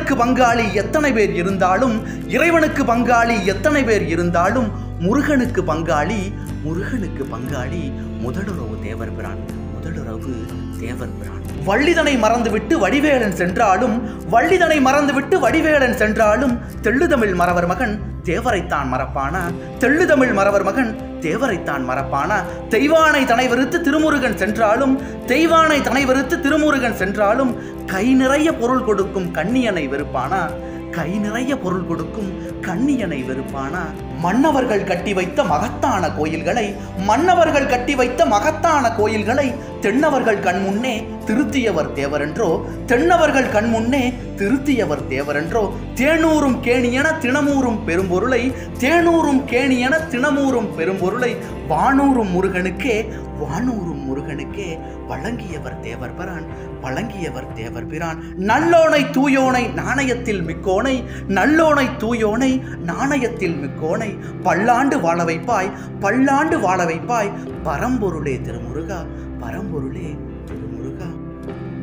இறைவனுக்கு பங்காளி எத்தனை பேர் இருந்தாலும் இறைவனுக்கு பங்காளி எத்தனை பேர் இருந்தாலும் முருகனுக்கு பங்காளி முருகனுக்கு பங்காளி முதலுறவு தேவர் பிரான் முதலுறவு தேவர் பிரான் வள்ளிதனை மறந்துவிட்டு வடிவேலன் சென்றாலும் வள்ளிதனை மறந்துவிட்டு வடிவேலன் சென்றாலும் தெள்ளுதமிழ் மறவர் மகன் தேவரைத்தான் மறப்பானா தெள்ளுதமிழ் மறவர் மகன் தேவரைத்தான் மறப்பானா தெய்வானை தனை வெறுத்து திருமுருகன் சென்றாலும் தெய்வானை தனை வெறுத்து திருமுருகன் சென்றாலும் கை நிறைய பொருள் கொடுக்கும் கண்ணியனை வெறுப்பானா கை நிறைய பொருள் கொடுக்கும் கண்ணியனை வெறுப்பானா மன்னவர்கள் கட்டி வைத்த மகத்தான கோயில்களை மன்னவர்கள் கட்டி வைத்த மகத்தான கோயில்களை தென்னவர்கள் கண் முன்னே திருத்தியவர் தேவரென்றோ தென்னவர்கள் கண் முன்னே திருத்தியவர் தேவரென்றோ தேனூரும் கேணியென தினமூரும் பெரும்பொருளை தேனூரும் கேணியென தினமூரும் பெரும்பொருளை வானூரும் முருகனுக்கே வானூரும் முருகனுக்கே வழங்கியவர் தேவர் பிரான் வழங்கியவர் தேவர் பிரான் நல்லோனை தூயோனை நாணயத்தில் மிக்கோனை நல்லோனை தூயோனை நாணயத்தில் மிக்கோனை பல்லாண்டு வாழ வைப்பாய் பல்லாண்டு வாழ வைப்பாய் பரம்பொருளே திருமுருகா பரம்பொருளே திருமுருகா